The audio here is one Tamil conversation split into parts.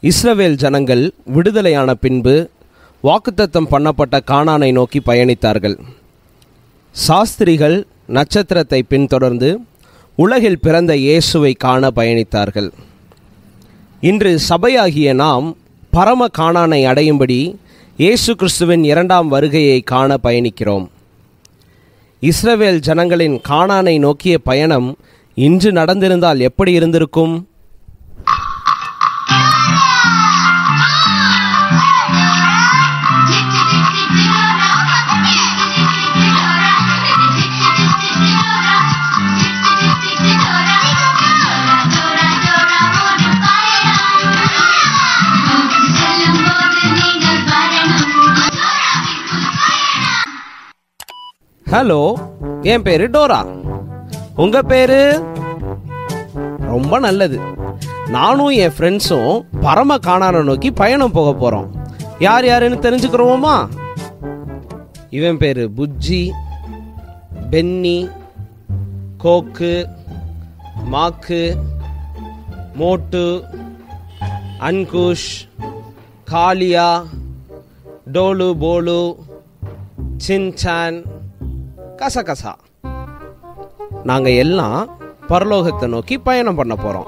இஸ்ரவேல் ஜனங்கள் விடுதலையான பின்பு வாக்குத்தத்தம் பண்ணப்பட்ட கானானை நோக்கி பயணித்தார்கள் சாஸ்திரிகள் நட்சத்திரத்தை பின்தொடர்ந்து உலகில் பிறந்த இயேசுவை காண பயணித்தார்கள் இன்று சபையாகிய நாம் பரம கானானை அடையும்படி இயேசு கிறிஸ்துவின் இரண்டாம் வருகையை காண பயணிக்கிறோம் இஸ்ரவேல் ஜனங்களின் கானானை நோக்கிய பயணம் இன்று நடந்திருந்தால் எப்படி இருந்திருக்கும் ஹலோ என் பேரு டோரா உங்க பேரு ரொம்ப நல்லது நானும் என் ஃப்ரெண்ட்ஸும் பரம காணான நோக்கி பயணம் போக போறோம் யார் யாருன்னு தெரிஞ்சுக்கிறோமா இவன் பேரு புஜ்ஜி பென்னி கோக்கு மாக்கு மோட்டு அன்குஷ் காலியா டோலு போலு சின்சான் கசகசா நாங்க எல்லாம் பரலோகத்தை நோக்கி பயணம் பண்ண போறோம்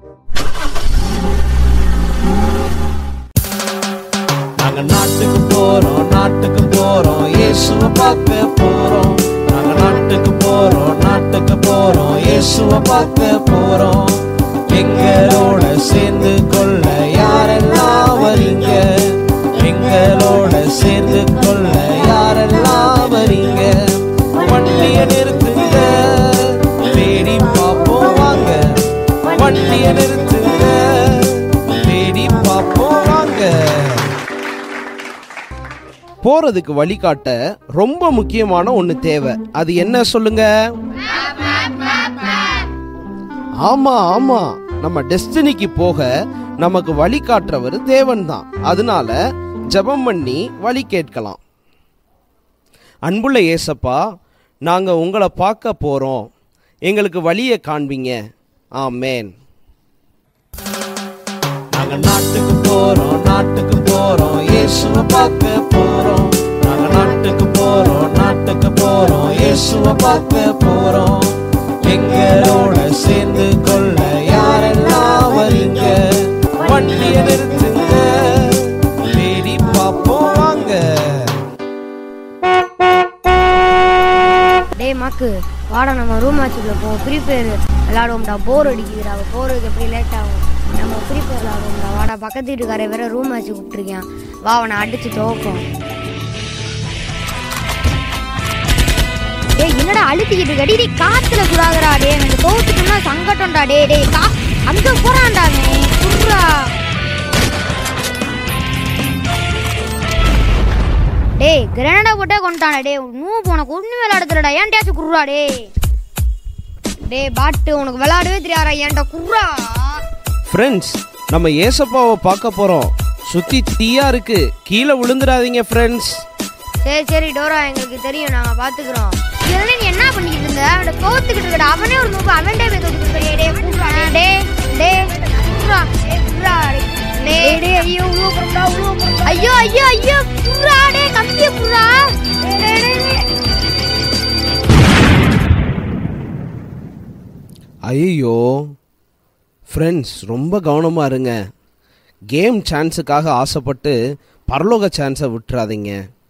நாங்க நாட்டுக்கு போறோம் நாட்டுக்கு போறோம் இயேசுவை பார்க்க போறோம் நாங்க நாட்டுக்கு போறோம் நாட்டுக்கு போறோம் இயேசுவை பார்க்க போறோம் எங்களோட சேர்ந்து கொள்ள யாரெல்லாம் வரீங்க எங்களோட சேர்ந்து கொள்ள யாரெல்லாம் வரீங்க வண்டிய நிறுத்துங்க தேடி பார்ப்போம் வாங்க வண்டிய நிறுத்துங்க தேடி பார்ப்போம் வாங்க போறதுக்கு வழிகாட்ட ரொம்ப முக்கியமான ஒண்ணு தேவை அது என்ன சொல்லுங்க ஆமா ஆமா நம்ம டெஸ்டினிக்கு போக நமக்கு வழிகாட்டுறவர் தேவன் தான் அதனால ஜெபம் பண்ணி வழி கேட்கலாம் அன்புள்ள ஏசப்பா நாங்க உங்களை பார்க்க போறோம் எங்களுக்கு வழியை காண்பீங்க ஆமேன் நாங்க நாட்டுக்கு போறோம் நாட்டுக்கு போறோம் இயேசுவை பார்க்க போறோம் நாங்க நாட்டுக்கு போறோம் நாட்டுக்கு போறோம் இயேசுவை பார்க்க போறோம் எங்களோட சேர்ந்து கொள்ள யாரெல்லாம் வரீங்க வண்டியை நிறுத்துங்க தேடி பார்ப்போம் வாங்க டேய் மாக்கு வாடா நம்ம ரூம் மேட்சுக்குள்ள போவோம் ஃப்ரீ ஃபயர் விளாடுவோம்டா போர் அடிக்குதுடா போறதுக்கு எப்படி லேட் ஆகும் நம்ம ஃப்ரீ ஃபயர் விளாடுவோம்டா வாடா பக்கத்து வீட்டுக்காரர் வேற ரூம் மேட்ச் கூப்பிட்டுருக்கேன் வா அவனை அடிச்சு துவப்போம் டேய் என்னடா அழுத்திக்கிட்டு இருக்க டேய், டேய் காத்துல குடாதடா டேய் எனக்கு தோத்துட்டோம்னா சங்கட்டம்டா டேய் டேய் கா அங்க போறான்டா அவன் குர்ரா டேய் கிரனடா போட்டே கொண்டாடா டேய் நூ உனக்கு ஒண்ணு விளையாடுறடா ஏன்டாச்சும் குர்ரா டேய் டேய் பாட்டு உனக்கு விளையாடவே தெரியாதா ஏன்டா குர்ரா ஃப்ரெண்ட்ஸ் நம்ம ஏசப்பாவை பார்க்க போறோம் சுத்தி தீயா இருக்கு கீழே விழுந்துடாதீங்க ஃப்ரெண்ட்ஸ் சரி சரி டோரா எங்களுக்கு தெரியும் நாங்க பாத்துக்கிறோம் இதெல்லாம் நீ என்ன பண்ணிக்கிட்டு இருந்த அவனை தோத்துக்கிட்டு இருக்கடா அவனே ஒரு நூறு அவன்டே போய் தோத்துக்கிட்டு இருக்கியா? டேய் குர்ரா டேய் டேய் குர்ரா டேய் குர்ரா டேய் டேய் ஐயோ உள்ள போறடா உள்ள போறடா ஐயோ ஐயோ ஐயோ குர்ரா டேய் கம்பிய குர்ரா டேய் டேய் டேய் ஐயோ ஃப்ரெண்ட்ஸ் ரொம்ப கவனமாக இருங்க கேம் சான்ஸுக்காக ஆசைப்பட்டு பரலோக சான்ஸை விட்டுறாதீங்க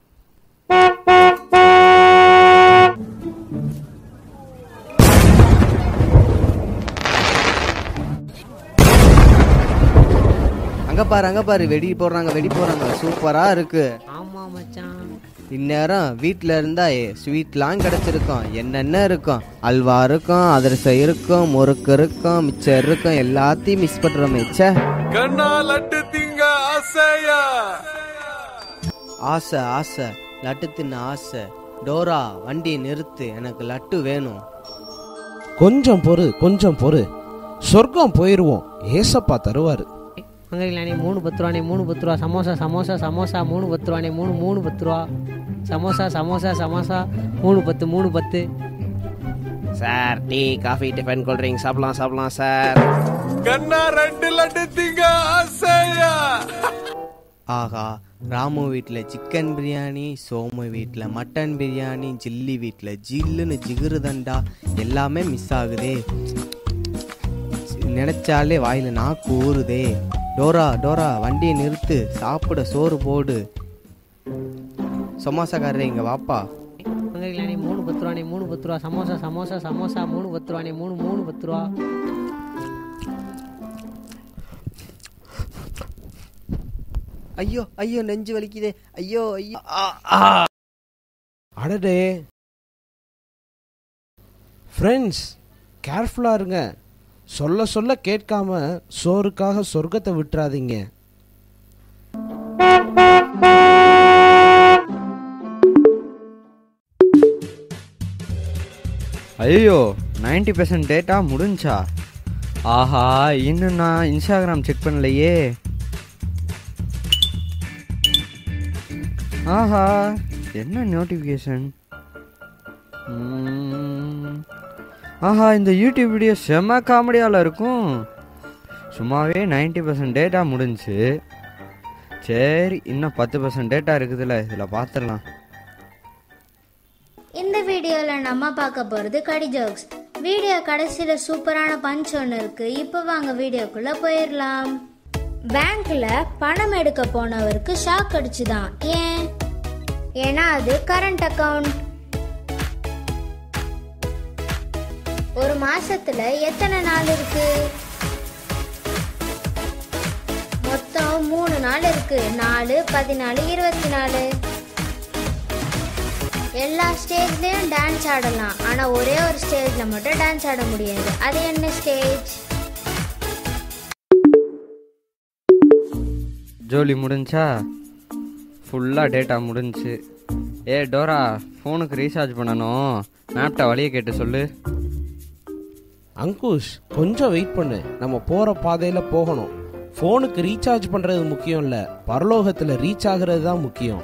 அங்க பாரு அங்க பாரு வெடி போடுறாங்க வெடி போடுறாங்க சூப்பரா இருக்கு ஆமா மச்சான் இந்நேரம் வீட்ல இருந்தா ஸ்வீட்லாம் கிடைச்சிருக்கும் என்னென்ன இருக்கும் அல்வா இருக்கும் அதிரசம் இருக்கும் முறுக்கு இருக்கும் மிச்சர் இருக்கும் எல்லாத்தையும் மிஸ் பண்றோமே ச்சே கண்ணா லட்டு திங்க ஆசையா ஆசை ஆசை லட்டு தின்ன ஆசை டோரா வண்டியை நிறுத்து எனக்கு லட்டு வேணும் கொஞ்சம் பொறு கொஞ்சம் பொறு சொர்க்கம் போயிடுவோம் ஏசப்பா தருவார் மங்கரிலானே மூணு பத்து ரூபானே மூணு பத்து ரூபா சமோசா சமோசா சமோசா மூணு பத்து ரூபானே மூணு மூணு பத்து ரூபா சமோசா சமோசா சமோசா மூணு பத்து மூணு பத்து sir tea coffee tiffin cool drink சாப்பிடலாம் சாப்பிடலாம் சார் கண்ணா ரெண்டு லட்டு திங்க ஆசையா ஆகா ராமு வீட்டில் சிக்கன் பிரியாணி சோமு வீட்டில் மட்டன் பிரியாணி ஜில்லி வீட்டில் ஜில்லுன்னு ஜிகிருதண்டா எல்லாமே மிஸ் ஆகுதே நினைச்சாலே வாயில நாக்கு ஊறுதே டோரா டோரா வண்டியை நிறுத்து சாப்பிட சோறு போடு சமோசாக்காரரே இங்க வாப்பா பங்கரிலானே மூணு பத்து ரூபானே மூணு பத்து ரூபா சமோசா சமோசா சமோசா மூணு பத்து ரூபானே மூணு மூணு பத்து ரூபா ஐயோ ஐயோ நெஞ்சு வலிக்குதே ஐயோ ஐயோ அடடே ஃப்ரெண்ட்ஸ் கேர்ஃபுல்லாக இருங்க சொல்ல சொல்ல கேட்காம சோறுக்காக சொர்க்கத்தை விட்டுறாதீங்க ஐயோ 90% பர்சன்ட் டேட்டா முடிஞ்சா ஆஹா இன்னும் நான் இன்ஸ்டாகிராம் செக் பண்ணலையே ஆஹா என்ன நோட்டிஃபிகேஷன் ஆஹா இந்த யூடியூப் வீடியோ செம்ம காமெடியால் இருக்கும் சும்மாவே 90% பர்சன்ட் டேட்டா முடிஞ்சுச்சு சரி இன்னும் பத்து பர்சன்ட் டேட்டா இருக்குதுல்ல இதில் பார்த்துடலாம் இந்த வீடியோவில் நம்ம பார்க்க போகிறது கடி ஜோக்ஸ் வீடியோ கடைசியில் சூப்பரான பஞ்ச் ஒன்று இருக்கு இப்போ வாங்க வீடியோக்குள்ள போயிடலாம் பேங்க்ல பணம் எடுக்க போனவருக்கு ஷாக் அடிச்சுதான் ஏன் ஏன்னா அது கரண்ட் அக்கவுண்ட் ஒரு மாசத்துல எத்தனை நாள் இருக்கு மொத்தம் மூணு நாள் இருக்கு நாலு பதினாலு இருபத்தி நாலு எல்லா ஸ்டேஜ்லயும் டான்ஸ் ஆடலாம் ஆனா ஒரே ஒரு ஸ்டேஜ்ல மட்டும் டான்ஸ் ஆட முடியாது அது என்ன ஸ்டேஜ் ஜோலி முடிஞ்சா ஃபுல்லாக டேட்டா முடிஞ்சுச்சு ஏ டோரா ஃபோனுக்கு ரீசார்ஜ் பண்ணணும் மேப்டா வழியை கேட்டு சொல்லு அங்குஷ் கொஞ்சம் வெயிட் பண்ணு நம்ம போகிற பாதையில் போகணும் ஃபோனுக்கு ரீசார்ஜ் பண்ணுறது முக்கியம் இல்லை பரலோகத்தில் ரீச் ஆகிறது தான் முக்கியம்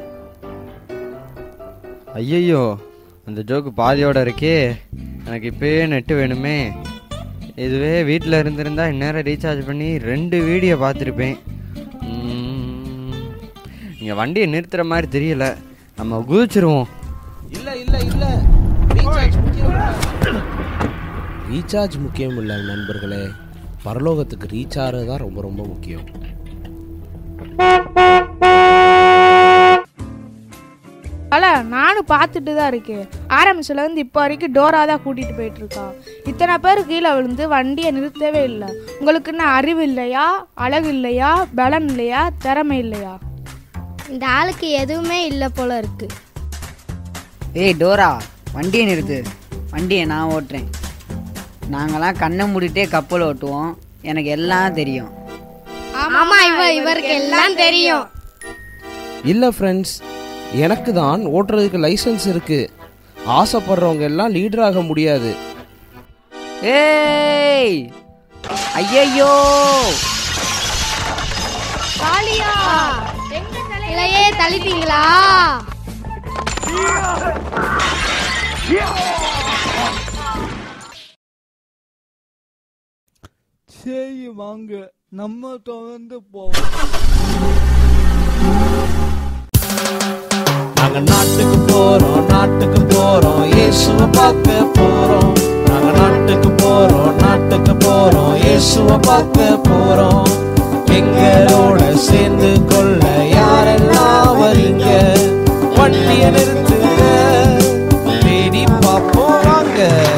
ஐயையோ அந்த ஜோக்கு பாதியோட இருக்கே எனக்கு இப்பயே நெட்டு வேணுமே இதுவே வீட்டில் இருந்திருந்தா இந்நேரம் ரீசார்ஜ் பண்ணி ரெண்டு வீடியோ பார்த்துருப்பேன் இங்கே வண்டியை நிறுத்துற மாதிரி தெரியல நம்ம குதிச்சிருவோம் இல்லை இல்லை இல்லை ரீசார்ஜ் முக்கியம் ரீசார்ஜ் முக்கியம் இல்லை நண்பர்களே பரலோகத்துக்கு ரீச் ஆகிறது தான் ரொம்ப ரொம்ப முக்கியம் அல நானும் பார்த்துட்டு தான் இருக்கேன் ஆரம்பிச்சுல இருந்து இப்போ வரைக்கும் டோரா தான் கூட்டிட்டு போயிட்டு இருக்கான் இத்தனை பேர் கீழே விழுந்து வண்டியை நிறுத்தவே இல்லை உங்களுக்கு என்ன அறிவு இல்லையா அழகு இல்லையா பலம் இல்லையா திறமை இல்லையா இந்த ஆளுக்கு எதுவுமே இல்லை போல இருக்கு ஏய் டோரா வண்டியை நிறுத்து வண்டியை நான் ஓட்டுறேன் நாங்களாம் கண்ணை மூடிட்டே கப்பல் ஓட்டுவோம் எனக்கு எல்லாம் தெரியும் ஆமா இவ இவருக்கு எல்லாம் தெரியும் இல்லை ஃப்ரெண்ட்ஸ் எனக்கு தான் ஓட்டுறதுக்கு லைசன்ஸ் இருக்கு ஆசைப்படுறவங்க எல்லாம் லீடர் ஆக முடியாது ஏய் ஐயையோ காளியா இலையே தள்ளிட்டீங்களா சரி வாங்க நம்ம தொடர்ந்து போவோம் நாங்க நாட்டுக்கு போறோம் நாட்டுக்கு போறோம் இயேசுவை பார்க்க போறோம் நாங்க நாட்டுக்கு போறோம் நாட்டுக்கு போறோம் இயேசுவை பார்க்க போறோம் எங்களோட சேர்ந்து கொள்ள யாரெல்லாம் வரீங்க வண்டியை நிறுத்துங்க தேடி பார்ப்போம் வாங்க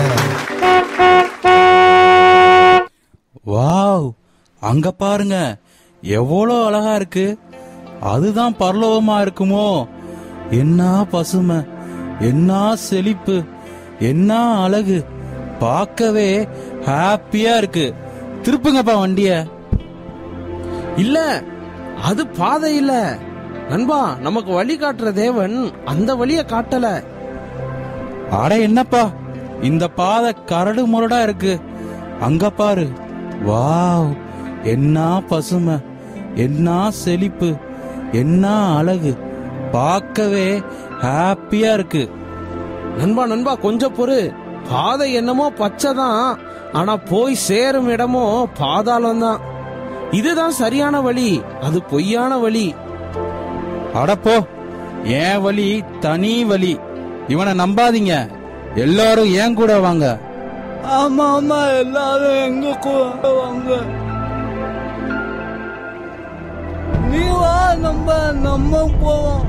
வாவ் அங்க பாருங்க எவ்வளோ அழகா இருக்கு அதுதான் பரலோகமா இருக்குமோ என்ன பசுமை என்ன செழிப்பு என்ன அழகு பார்க்கவே ஹாப்பியா இருக்கு திருப்புங்கப்பா வண்டிய இல்ல அது பாதை இல்ல நண்பா நமக்கு வழி காட்டுற தேவன் அந்த வழிய காட்டல அட என்னப்பா இந்த பாதை கரடு முரடா இருக்கு அங்க பாரு வாவ் என்ன பசுமை என்ன செழிப்பு என்ன அழகு பார்க்கவே ஹாப்பியா இருக்கு நண்பா நண்பா கொஞ்சம் பொறு பாதை என்னமோ பச்சை தான் ஆனா போய் சேரும் இடமோ பாதாளம் தான் இதுதான் சரியான வழி அது பொய்யான வழி அடப்போ என் வழி தனி வழி இவனை நம்பாதீங்க எல்லாரும் ஏன் கூட வாங்க ஆமா ஆமா எல்லாரும் எங்க கூட வாங்க நீ வா நம்ம நம்ம போவோம்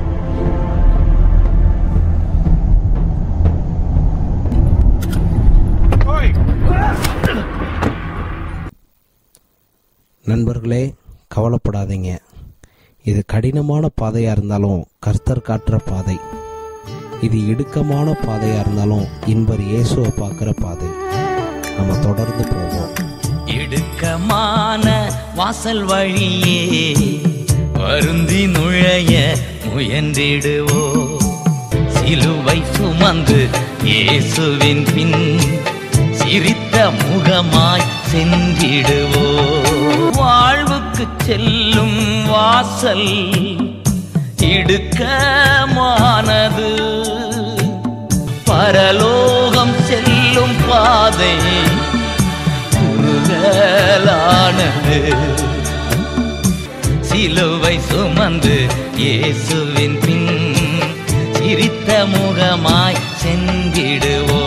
நண்பர்களே கவலைப்படாதீங்க இது கடினமான பாதையா இருந்தாலும் கர்த்தர் காட்டுற பாதை இது இடுக்கமான பாதையா இருந்தாலும் இன்பர் இயேசுவை பார்க்குற பாதை நம்ம தொடர்ந்து போவோம் இடுக்கமான வாசல் வழியே வருந்தி நுழைய முயன்றிடுவோ சிலுவை சுமந்து இயேசுவின் பின் சிரித்த முகமாய் சென்றிடுவோ வாழ்வுக்கு செல்லும் வாசல் இடுக்கமானது பரலோகம் செல்லும் பாதை குறுகலானது சிலுவை சுமந்து இயேசுவின் பின் சிரித்த முகமாய் சென்றிடுவோ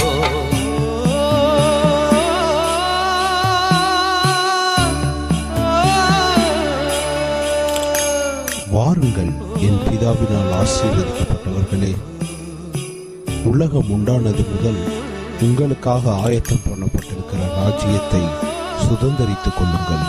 வாருங்கள் என் பிதாவினால் ஆசீர்வதிக்கப்பட்டவர்களே உலகம் உண்டானது முதல் உங்களுக்காக ஆயத்தம் பண்ணப்பட்டிருக்கிற ராஜ்யத்தை சுதந்தரித்துக் கொள்ளுங்கள்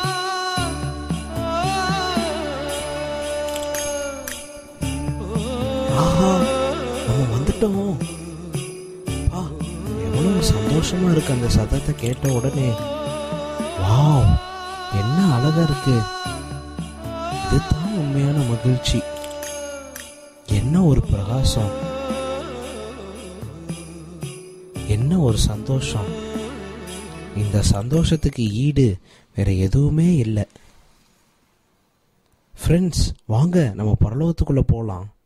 ஆஹா நம்ம வந்துட்டோம் பா எவ்வளவு சந்தோஷமா இருக்கு அந்த சத்தத்தை கேட்ட உடனே வாவ் என்ன அழகா இருக்கு இதுதான் உண்மையான மகிழ்ச்சி என்ன ஒரு பிரகாசம் என்ன ஒரு சந்தோஷம் இந்த சந்தோஷத்துக்கு ஈடு வேற எதுவுமே இல்லை ஃப்ரெண்ட்ஸ் வாங்க நம்ம பரலோகத்துக்குள்ள போகலாம்